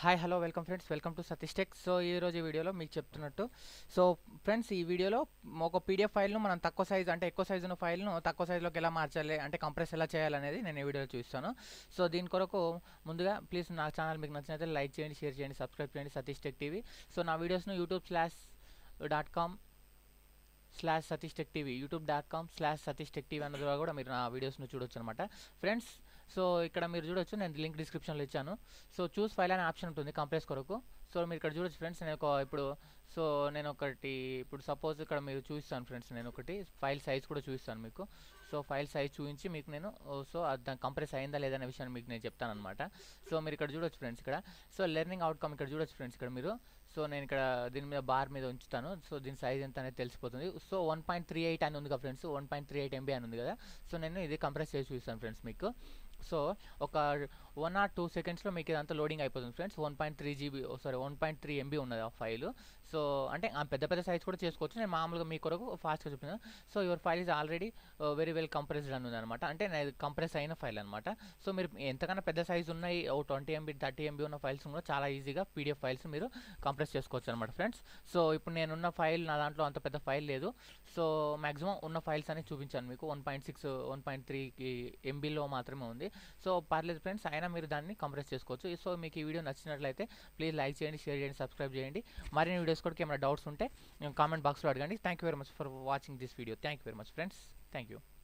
hi hello welcome friends welcome to Satish tech so ఈ రోజు ఈ వీడియోలో మీకు చెప్తున్నట్టు సో ఫ్రెండ్స్ ఈ వీడియోలో ఒక పీడిఎఫ్ ఫైల్ను మనం తక్కువ సైజ్ అంటే ఎక్కువ సైజు ఉన్న ఫైల్ను తక్కువ సైజులోకి ఎలా మార్చాలి అంటే కంప్రెస్ ఎలా చేయాలనేది నేను ఈ వీడియోలో చూస్తాను సో దీని కొరకు ముందుగా ప్లీజ్ నా ఛానల్ మీకు నచ్చినట్లయితే లైక్ చేయండి షేర్ చేయండి సబ్స్క్రైబ్ చేయండి సతీష్ టెక్ టీవీ సో నా వీడియోస్ను YouTube slash dot com slash Satish tech TV YouTube dot com slash Satish tech TV అన్న ద్వారా కూడా మీరు నా వీడియోస్ను చూడొచ్చు అనమాట ఫ్రెండ్స్ సో ఇక్కడ మీరు చూడొచ్చు నేను లింక్ డిస్క్రిప్షన్లో ఇచ్చాను సో చూస్ ఫైల్ అనే ఆప్షన్ ఉంటుంది కంప్రెస్ కొరకు సో మీరు ఇక్కడ చూడొచ్చు ఫ్రెండ్స్ నేను ఒక ఇప్పుడు సో నేను ఒకటి ఇప్పుడు సపోజ్ ఇక్కడ మీరు చూపిస్తాను ఫ్రెండ్స్ నేను ఒకటి ఫైల్ సైజ్ కూడా చూపిస్తాను మీకు సో ఫైల్ సైజ్ చూపించి మీకు నేను సో దాని కంప్రెస్ అయిందా లేదా అనే విషయాన్ని మీకు నేను చెప్తాను అనమాట సో మీరు ఇక్కడ చూడొచ్చు ఫ్రెండ్స్ ఇక్కడ సో లెర్నింగ్ అవుట్కమ్ ఇక్కడ చూడొచ్చు ఫ్రెండ్స్ ఇక్కడ మీరు సో నేను ఇక్కడ దీని మీద బార్ మీద ఉంచుతాను సో దీని సైజ్ ఎంత అనేది తెలిసిపోతుంది so one point three eight అని ఉంది కదా friends one point three eight MB అని ఉంది కదా సో నేను ఇది కంప్రెస్ చేసి చూస్తాను ఫ్రెండ్స్ మీకు సో ఒక వన్ ఆర్ టూ సెకండ్స్లో మీకు ఇదంతా లోడింగ్ అయిపోతుంది friends one point three GB sorry one point three MB ఉన్నది ఆ ఫైల్ సో అంటే ఆ పెద్ద పెద్ద సైజ్ కూడా చేసుకోవచ్చు నేను మామూలుగా మీ కొరకు ఫాస్ట్గా చెప్తున్నాను so your file is already very well compressed అని ఉంది అనమాట అంటే నాది కంప్రెస్ అయిన ఫైల్ అనమాట సో మీరు ఎంతకన్నా పెద్ద సైజ్ ఉన్నాయి ఓ ట్వంటీ ఎంబీ థర్టీ ఎంబీ ఉన్న ఫైల్స్ కూడా చాలా ఈజీగా పీడిఎఫ్ ఫైల్స్ మీరు కంప్రెస్ చేసుకోవచ్చు అనమాట ఫ్రెండ్స్ సో ఇప్పుడు నేనున్న ఫైల్ నా దాంట్లో అంత పెద్ద ఫైల్ లేదు సో మ్యాక్సిమం ఉన్న ఫైల్స్ అనేది చూపించాను మీకు one point six one point త్రీకి ఎంబీలో మాత్రమే ఉంది సో పర్లేదు ఫ్రెండ్స్ అయినా మీరు దాన్ని కంప్రెస్ చేసుకోవచ్చు సో మీకు ఈ వీడియో నచ్చినట్లయితే ప్లీజ్ లైక్ చేయండి షేర్ చేయండి సబ్స్క్రైబ్ చేయండి మరిన్ని వీడియోస్ కూడా ఏమైనా డౌట్స్ ఉంటే కామెంట్ బాక్స్లో అడగండి thank you very much for watching this video thank you very much friends thank you